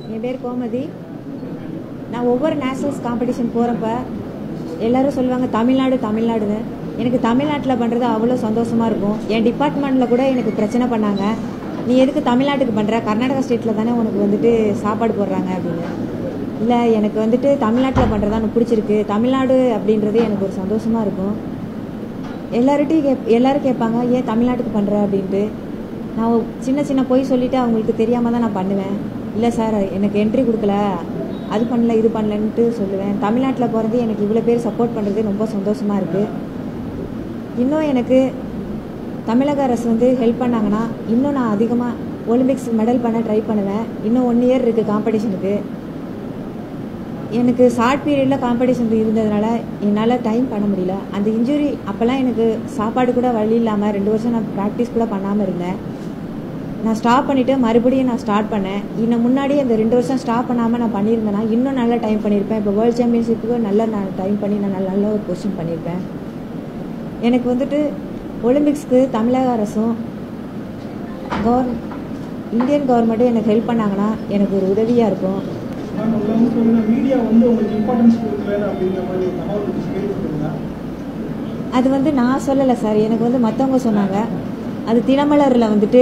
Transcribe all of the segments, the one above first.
என் பேர் கோமதி நான் ஒவ்வொரு நேஷனல்ஸ் காம்படிஷன் போகிறப்ப எல்லாரும் சொல்லுவாங்க தமிழ்நாடு தமிழ்நாடுன்னு எனக்கு தமிழ்நாட்டில் பண்ணுறது அவ்வளோ சந்தோஷமாக இருக்கும் என் டிபார்ட்மெண்ட்டில் கூட எனக்கு பிரச்சனை பண்ணாங்க நீ எதுக்கு தமிழ்நாட்டுக்கு பண்ணுற கர்நாடகா ஸ்டேட்டில் தானே உனக்கு வந்துட்டு சாப்பாடு போடுறாங்க அப்படின்னு இல்லை எனக்கு வந்துட்டு தமிழ்நாட்டில் பண்ணுறது எனக்கு பிடிச்சிருக்கு தமிழ்நாடு அப்படின்றது எனக்கு ஒரு சந்தோஷமாக இருக்கும் எல்லார்ட்டையும் கேப் எல்லாரும் கேட்பாங்க ஏன் தமிழ்நாட்டுக்கு பண்ணுற அப்படின்ட்டு நான் ஒரு சின்ன சின்ன பொய் சொல்லிவிட்டு அவங்களுக்கு தெரியாமல் தான் நான் பண்ணுவேன் இல்லை சார் எனக்கு என்ட்ரி கொடுக்கல அது பண்ணல இது பண்ணலன்ட்டு சொல்லுவேன் தமிழ்நாட்டில் பிறந்து எனக்கு இவ்வளோ பேர் சப்போர்ட் பண்ணுறது ரொம்ப சந்தோஷமாக இருக்குது இன்னும் எனக்கு தமிழக அரசு வந்து ஹெல்ப் பண்ணாங்கன்னா இன்னும் நான் அதிகமாக ஒலிம்பிக்ஸ் மெடல் பண்ண ட்ரை பண்ணுவேன் இன்னும் ஒன் இயர் இருக்குது காம்படிஷனுக்கு எனக்கு ஷார்ட் பீரியடில் காம்படிஷன் இருந்ததுனால என்னால் டைம் பண்ண முடியல அந்த இன்ஜுரி அப்போல்லாம் எனக்கு சாப்பாடு கூட வழி இல்லாமல் ரெண்டு வருஷம் நான் ப்ராக்டிஸ் கூட பண்ணாமல் இருந்தேன் நான் ஸ்டாப் பண்ணிவிட்டு மறுபடியும் நான் ஸ்டார்ட் பண்ணேன் இன்னும் முன்னாடி அந்த ரெண்டு வருஷம் ஸ்டாப் பண்ணாமல் நான் பண்ணியிருந்தேன்னா இன்னும் நல்லா டைம் பண்ணியிருப்பேன் இப்போ வேர்ல்டு சாம்பியன்ஷிப்புக்கு நல்லா நான் டைம் பண்ணி நான் நல்ல நல்ல ஒரு பொசிஷன் பண்ணியிருப்பேன் எனக்கு வந்துட்டு ஒலிம்பிக்ஸ்க்கு தமிழக அரசும் கவர் இந்தியன் கவர்மெண்ட்டும் எனக்கு ஹெல்ப் பண்ணாங்கன்னா எனக்கு ஒரு உதவியாக இருக்கும் மேம் உங்களை வந்து சொல்லுங்க மீடியா வந்து உங்களுக்கு இம்பார்ட்டன்ஸ் கொடுக்கல அப்படிங்கிற மாதிரி ஒரு தகவல் வந்து கேள்விப்பட்டிருந்தேன் அது வந்து நான் சொல்லலை சார் எனக்கு வந்து மற்றவங்க சொன்னாங்க அது தினமலரில் வந்துட்டு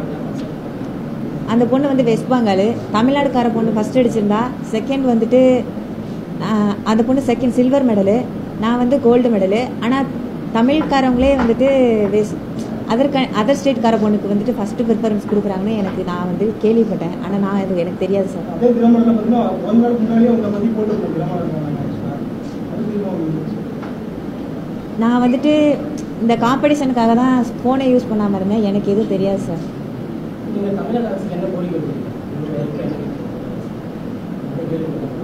அந்த பொண்ணு வந்து வெஸ்ட் பெங்கால் தமிழ்நாடுக்கார பொண்ணு ஃபஸ்ட் அடிச்சிருந்தா செகண்ட் வந்துட்டு ஆஹ், அந்த பொண்ணு செகண்ட் சில்வர் மெடலு நான் வந்து கோல்டு மெடலு ஆனால் தமிழ்காரவங்களே வந்துட்டு வெஸ் அதர் க அதர் ஸ்டேட்கார பொண்ணுக்கு வந்துட்டு ஃபஸ்ட்டு ப்ரிஃபரன்ஸ் கொடுக்குறாங்கன்னு எனக்கு நான் வந்து கேள்விப்பட்டேன் ஆனால் நான் அது எனக்கு தெரியாது சார் அதே தினமலர்ல பார்த்தீங்கன்னா ஒரு நாள் முன்னாடியே உங்களை பற்றி போட்டுருக்கோம் தினமலர் ஆக்சுவலாக அது தெரியுமா உங்களுக்கு நான் வந்துட்டு இந்த காம்படிஷனுக்காக தான் ஃபோனை யூஸ் பண்ணாமல் இருந்தேன் எனக்கு எதுவும் தெரியாது சார் நீங்க தமிழக அரசுக்கு என்ன கோரிக்கை வைக்கிறீங்க? உங்களுடைய helpline. அதை கேள்விப்பட்டேன்.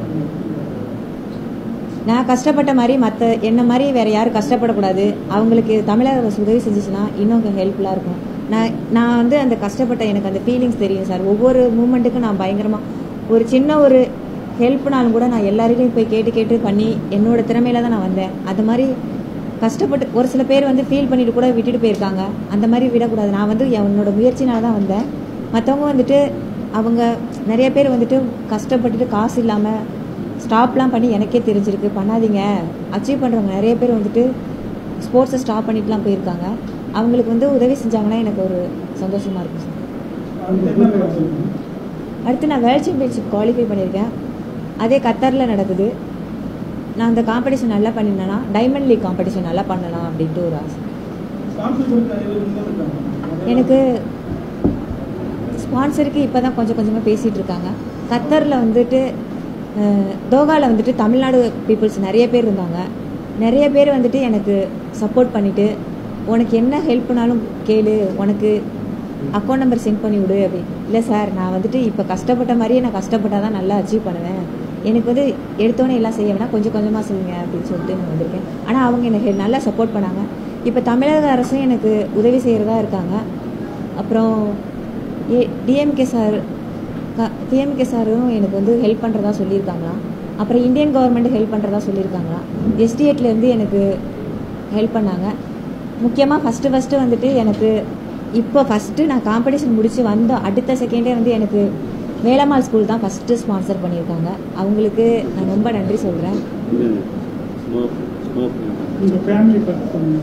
நான் கஷ்டப்பட்ட மாதிரி மற்ற என்ன மாதிரி வேற யாரும் கஷ்டப்படக்கூடாது அவங்களுக்கு தமிழக அரசு உதவி செஞ்சுச்சுன்னா இன்னும் ஹெல்ப்ஃபுல்லாக இருக்கும் நான் நான் வந்து அந்த கஷ்டப்பட்ட எனக்கு அந்த ஃபீலிங்ஸ் தெரியும் சார் ஒவ்வொரு மூமெண்ட்டுக்கும் நான் பயங்கரமாக ஒரு சின்ன ஒரு ஹெல்ப்னாலும் கூட நான் எல்லாருக்கையும் போய் கேட்டு கேட்டு பண்ணி என்னோட திறமையில தான் நான் வந்தேன் அது மாதிரி கஷ்டப்பட்டு ஒரு சில பேர் வந்து ஃபீல் பண்ணிட்டு கூட விட்டுட்டு போயிருக்காங்க அந்த மாதிரி விடக்கூடாது நான் வந்து என்னோட முயற்சினால தான் வந்தேன் மற்றவங்க வந்துட்டு அவங்க நிறைய பேர் வந்துட்டு கஷ்டப்பட்டுட்டு காசு இல்லாமல் ஸ்டாப்லாம் பண்ணி எனக்கே தெரிஞ்சிருக்கு பண்ணாதீங்க அச்சீவ் பண்ணுறவங்க நிறைய பேர் வந்துட்டு ஸ்போர்ட்ஸை ஸ்டாப் பண்ணிட்டுலாம் போயிருக்காங்க அவங்களுக்கு வந்து உதவி செஞ்சாங்கன்னா எனக்கு ஒரு சந்தோஷமாக இருக்கும் சார் அடுத்து என்ன வேணும் சொல்லுங்க அடுத்து நான் வேர்ல்ட் சாம்பியன்ஷிப் குவாலிஃபை பண்ணியிருக்கேன் அதே கத்தாரில் நடக்குது நான் அந்த காம்படிஷன் நல்லா பண்ணியிருந்தேன்னா டைமண்ட் லீக் காம்படிஷன் நல்லா பண்ணலாம் அப்படின்ட்டு ஒரு ஆசை ஸ்பான்சர் கொடுத்து நிறைய பேர் முன்ன இருக்காங்க எனக்கு ஸ்பான்சருக்கு இப்போ தான் கொஞ்சம் கொஞ்சமாக பேசிகிட்டு இருக்காங்க கத்தரில் வந்துட்டு அஹ், தோகாவில் வந்துட்டு தமிழ்நாடு பீப்புள்ஸ் நிறைய பேர் இருந்தாங்க நிறைய பேர் வந்துட்டு எனக்கு சப்போர்ட் பண்ணிவிட்டு உனக்கு என்ன ஹெல்ப்னாலும் கேளு உனக்கு அக்கௌண்ட் நம்பர் சென்ட் பண்ணி விடு அப்படி இல்லை சார் நான் வந்துட்டு இப்போ கஷ்டப்பட்ட மாதிரியே நான் கஷ்டப்பட்டால் தான் நல்லா அச்சீவ் பண்ணுவேன் எனக்கு வந்து எடுத்தோன்னே எல்லாம் செய்ய வேணாம் கொஞ்சம் கொஞ்சமாக செய்யுங்க அப்படின்னு சொல்லிட்டு நான் வந்திருக்கேன் ஆனால் அவங்க எனக்கு நல்லா சப்போர்ட் பண்ணாங்க இப்போ தமிழக அரசும் எனக்கு உதவி செய்கிறதா இருக்காங்க அப்புறம் ஏ டிஎம்கே சார் டிஎம்கே சாரும் எனக்கு வந்து ஹெல்ப் பண்ணுறதா சொல்லியிருக்காங்களாம் அப்புறம் இந்தியன் கவர்மெண்ட் ஹெல்ப் பண்ணுறதா சொல்லியிருக்காங்களாம் எஸ்டிஏட்லேருந்து எனக்கு ஹெல்ப் பண்ணாங்க முக்கியமாக ஃபஸ்ட்டு ஃபஸ்ட்டு வந்துட்டு எனக்கு இப்போ ஃபஸ்ட்டு நான் காம்படிஷன் முடித்து வந்த அடுத்த செகண்டே வந்து எனக்கு வேலம்மாள் ஸ்கூல் தான் ஃபஸ்ட்டு ஸ்பான்சர் பண்ணியிருக்காங்க அவங்களுக்கு நான் ரொம்ப நன்றி சொல்கிறேன் ஸ்மோக் ஸ்மோக் உங்கள் ஃபேமிலி பற்றி சொல்லுங்க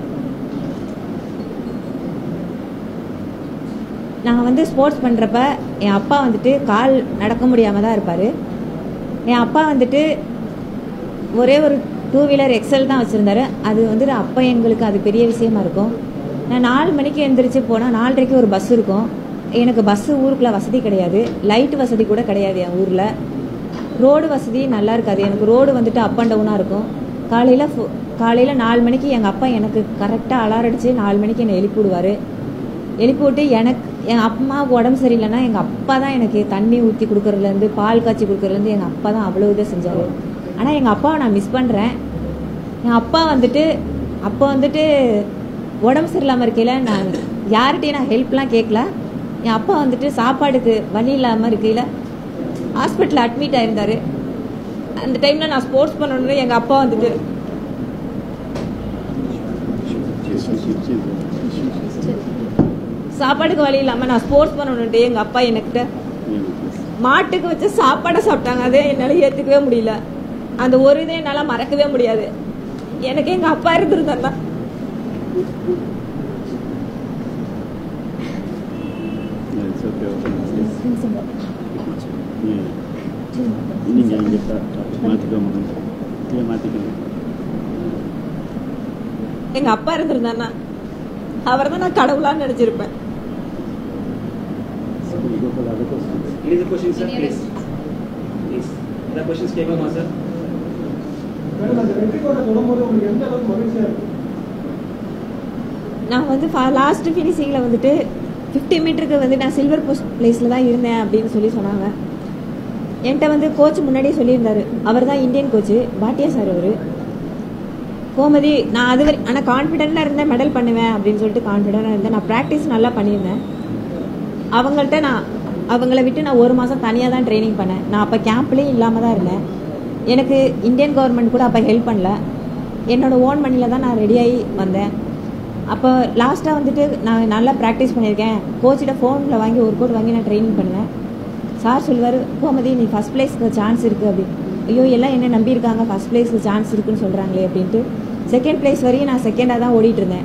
நான் வந்து ஸ்போர்ட்ஸ் பண்ணுறப்ப என் அப்பா வந்துட்டு கால் நடக்க முடியாமல் தான் இருப்பார் என் அப்பா வந்துட்டு ஒரே ஒரு டூ வீலர் எக்ஸல் தான் வச்சுருந்தாரு அது வந்துட்டு அப்போ எங்களுக்கு அது பெரிய விஷயமா இருக்கும் நான் நாலு மணிக்கு எந்திரிச்சு போனால் நாலரைக்கு ஒரு பஸ் இருக்கும் எனக்கு பஸ்ஸு ஊருக்குள்ள வசதி கிடையாது லைட் வசதி கூட கிடையாது என் ஊரில் ரோடு வசதி நல்லா இருக்காது எனக்கு ரோடு வந்துட்டு அப் அண்ட் டவுனாக இருக்கும் காலையில் காலையில் நாலு மணிக்கு எங்கள் அப்பா எனக்கு கரெக்டாக அலாரம் அடித்து நாலு மணிக்கு என்னை எழுப்பி விடுவார் எழுப்பி விட்டு எனக்கு என் அம்மாவுக்கு உடம்பு சரியில்லைன்னா எங்கள் அப்பா தான் எனக்கு தண்ணி ஊற்றி கொடுக்கறதுலேருந்து பால் காய்ச்சி கொடுக்கறதுலேருந்து எங்கள் அப்பா தான் அவ்வளோ இதை செஞ்சார் ஆனால் எங்கள் அப்பாவை நான் மிஸ் பண்ணுறேன் என் அப்பா வந்துட்டு அப்போ வந்துட்டு உடம்பு சரியில்லாமல் இருக்கையில் நான் யார்கிட்டையும் நான் ஹெல்ப்லாம் கேட்கல என் அப்பா வந்துட்டு சாப்பாடுக்கு வழி இல்லாமல் இருக்கையில் ஹாஸ்பிட்டலில் அட்மிட் ஆயிருந்தாரு அந்த டைமில் நான் ஸ்போர்ட்ஸ் பண்ணணுன்னு எங்கள் அப்பா வந்துட்டு சாப்பாடுக்கு வழி இல்லாமல் நான் ஸ்போர்ட்ஸ் பண்ணணுன்ட்டு எங்கள் அப்பா என்கிட்ட மாட்டுக்கு வச்ச சாப்பாடை சாப்பிட்டாங்க அதே என்னால் ஏற்றுக்கவே முடியல அந்த ஒரு இதை என்னால் மறக்கவே முடியாது எனக்கு எங்கள் அப்பா இருந்திருந்தாருன்னா It's okay, okay. Yeah. நீங்கள் இங்கே மாற்றிக்கோங்க இல்லை மாற்றிக்கோங்க எங்கள் அப்பா இருந்திருந்தாருன்னா அவர் தான் நான் கடவுளான்னு நினச்சிருப்பேன் Any other questions, sir, please? Please. Other questions கேட்கலாமா சார் மேடம் அந்த வெற்றி கோட்டை தொடும்போது உங்களுக்கு எந்த அளவுக்கு மகிழ்ச்சியா இருக்கு நான் வந்து லாஸ்ட் ஃபினிஷிங்கில் வந்துட்டு ஃபிஃப்டி மீட்டருக்கு வந்து நான் சில்வர் போஸ்ட் பிளேஸில் தான் இருந்தேன் அப்படின்னு சொல்லி சொன்னாங்க என்கிட்ட வந்து கோச் முன்னாடியே சொல்லியிருந்தாரு அவர் தான் இந்தியன் கோச்சு பாட்டியா சார் அவர் கோமதி நான் அது வரை ஆனால் கான்ஃபிடென்ட்டாக இருந்தேன் மெடல் பண்ணுவேன் அப்படின்னு சொல்லிட்டு கான்ஃபிடென்ட்டாக இருந்தேன் நான் ப்ராக்டிஸ் நல்லா பண்ணியிருந்தேன் அவங்கள்ட்ட நான் அவங்கள விட்டு நான் ஒரு மாதம் தனியாக தான் ட்ரைனிங் பண்ணேன் நான் அப்போ கேம்ப்லேயும் இல்லாமல் தான் இருந்தேன் எனக்கு இந்தியன் கவர்மெண்ட் கூட அப்போ ஹெல்ப் பண்ணல என்னோட ஓன் மணியில் தான் நான் ரெடியாகி வந்தேன் அப்போ லாஸ்ட்டாக வந்துட்டு நான் நல்லா ப்ராக்டிஸ் பண்ணியிருக்கேன் கோச்சிட்ட ஃபோனில் வாங்கி ஒரு கோட் வாங்கி நான் ட்ரைனிங் பண்ணுவேன் சார் சொல்லுவார் கோமதி நீ ஃபஸ்ட் பிளேஸ்க்கு சான்ஸ் இருக்குது அப்படின்னு ஐயோ எல்லாம் என்ன நம்பியிருக்காங்க ஃபஸ்ட் பிளேஸ்க்கு சான்ஸ் இருக்குன்னு சொல்கிறாங்களே அப்படின்ட்டு செகண்ட் பிளேஸ் வரையும் நான் செகண்டாக தான் ஓடிட்டு இருந்தேன்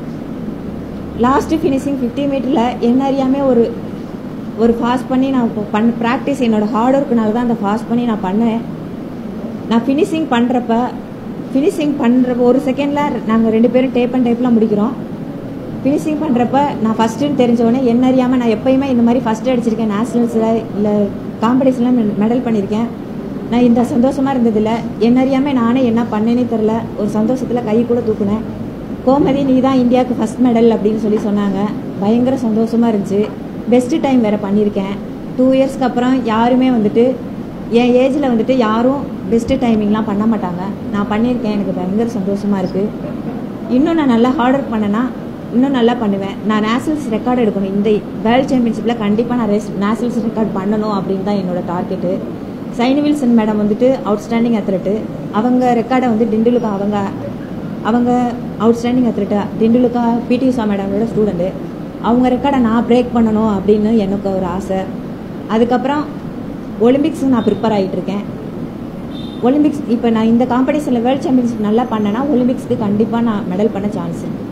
லாஸ்ட்டு ஃபினிஷிங் ஃபிஃப்டி மீட்டரில் என்ன அறியாமல் ஒரு ஒரு ஃபாஸ்ட் பண்ணி நான் இப்போ பண்ண ப்ராக்டிஸ் என்னோட ஹார்ட் ஒர்க்குனால தான் அந்த ஃபாஸ்ட் பண்ணி நான் பண்ணேன் நான் ஃபினிஷிங் பண்ணுறப்ப ஃபினிஷிங் பண்ணுறப்ப ஒரு செகண்டில் நாங்கள் ரெண்டு பேரும் டேப் அண்ட் டைப்லாம் முடிக்கிறோம் ஃபினிஷிங் பண்ணுறப்ப நான் ஃபஸ்ட்டுன்னு தெரிஞ்ச உடனே என்ன அறியாமல் நான் எப்பயுமே இந்த மாதிரி ஃபஸ்ட்டு அடிச்சிருக்கேன் நேஷ்னல்ஸில் இல்லை காம்படிஷனில் மெடல் பண்ணியிருக்கேன் நான் இந்த சந்தோஷமாக இருந்ததில்ல என்ன அறியாமல் நானே என்ன பண்ணேனே தெரில ஒரு சந்தோஷத்தில் கை கூட தூக்குனேன் கோமதி நீ தான் இந்தியாவுக்கு ஃபஸ்ட் மெடல் அப்படின்னு சொல்லி சொன்னாங்க பயங்கர சந்தோஷமாக இருந்துச்சு பெஸ்ட்டு டைம் வேறு பண்ணியிருக்கேன் டூ இயர்ஸ்க்கு அப்புறம் யாருமே வந்துட்டு என் ஏஜில் வந்துட்டு யாரும் பெஸ்ட்டு டைமிங்லாம் பண்ண மாட்டாங்க நான் பண்ணியிருக்கேன் எனக்கு பயங்கர சந்தோஷமாக இருக்குது இன்னும் நான் நல்லா ஹார்ட் ஒர்க் பண்ணேன்னா இன்னும் நல்லா பண்ணுவேன் நான் நேஷனல்ஸ் ரெக்கார்டு எடுக்கணும் இந்த வேர்ல்ட் சாம்பியன்ஷிப்பில் கண்டிப்பாக நான் ரெஸ் நேஷனல்ஸ் ரெக்கார்ட் பண்ணணும் அப்படின்னு தான் என்னோட டார்கெட்டு சைனி வில்சன் மேடம் வந்துட்டு அவுட்ஸ்டாண்டிங் அத்லெட்டு அவங்க ரெக்கார்டை வந்து டிண்டுலுக்கா அவங்க அவங்க அவுட்ஸ்டாண்டிங் அத்லெட்டு டிண்டுலுக்கா பிடி உஷா மேடமோட ஸ்டூடெண்ட்டு அவங்க ரெக்கார்டை நான் பிரேக் பண்ணணும் அப்படின்னு எனக்கு ஒரு ஆசை அதுக்கப்புறம் ஒலிம்பிக்ஸுக்கு நான் ப்ரிப்பேர் ஆகிட்டு இருக்கேன் ஒலிம்பிக்ஸ் இப்போ நான் இந்த காம்படிஷனில் வேர்ல்ட் சாம்பியன்ஷிப் நல்லா பண்ணேன்னா ஒலிம்பிக்ஸ்க்கு கண்டிப்பாக நான் மெடல் பண்ண சான்ஸ் இருக்கு